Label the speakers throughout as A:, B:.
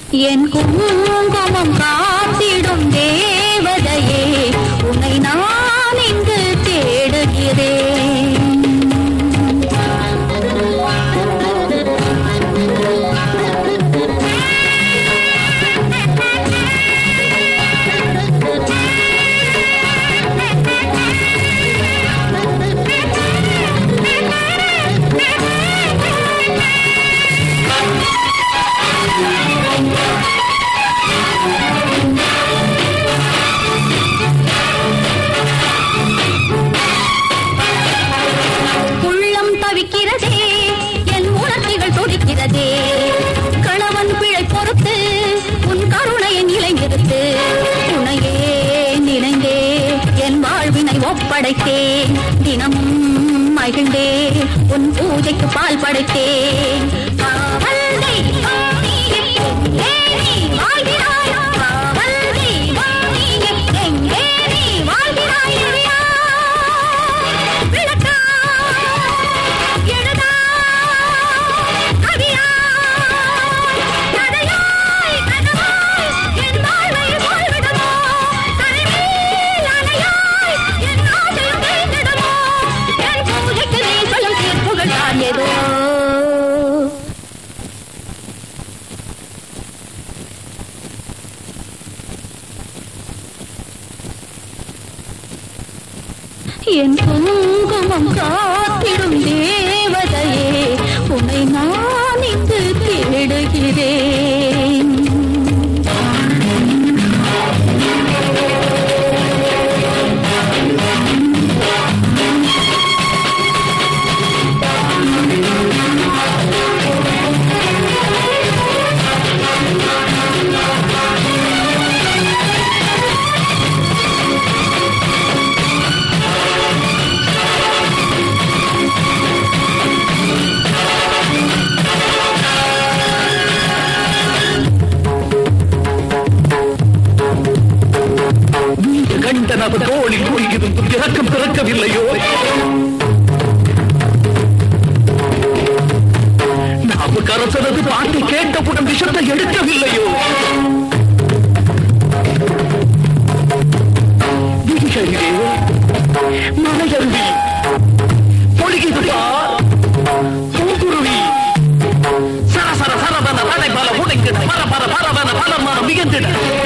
A: என் குங்குமம் காத்திடும் தேவதையே உன்னை நான் இங்கு தேடுகிறேன் உள்ளம் தவிக்கிறதே என் உணர்ச்சிகள் துடிக்கிறதே கணவன் பிழை பொறுத்து உன் கருணையை நிலை நிறுத்து துணையே நினைந்தே என் வாழ்வினை ஒப்படைத்தேன் தினமும் மகிழ்ந்தே உன் பூஜைக்கு பால் படைத்தேன் காவல் தெய்வம் நீயே, எங்கே நீ வாழ்கிறாய்? காவல் தெய்வம் நீயே, எங்கே நீ வாழ்கிறாய்? விளக்கா எழுதா கவியா கதையாய் கனவாய் என் வாழ்வை போய்விடுமோ கரைமேல் அலையாய் என் ஆசையும் தேய்ந்திடுமோ என் பூஜைக்கு நீ சொல்லும் தீர்ப்புகள் தான் ஏதோ என் குங்குமம் காத்திடும் தேவதையே உன்னை நான் இங்கு தேடுகிறேன்
B: கண்ட நப தோழி கூறியிருந்தும் இறக்கம் பிறக்கவில்லையோ நாவுக்கரசரது பாட்டை கேட்டவுடன் விஷத்தை எடுக்கவில்லையோ விதிகளிலே மலையருவி பொழிகிறது பார். பூங்குருவி சரசர சரவன தலை பல உடைக்கிட பர பர பரவன பலமான மிகுந்திட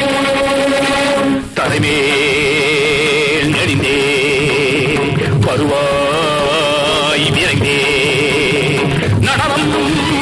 B: தலைமேல் நெறிந்தே வருவாய் விரைந்தே நடனம்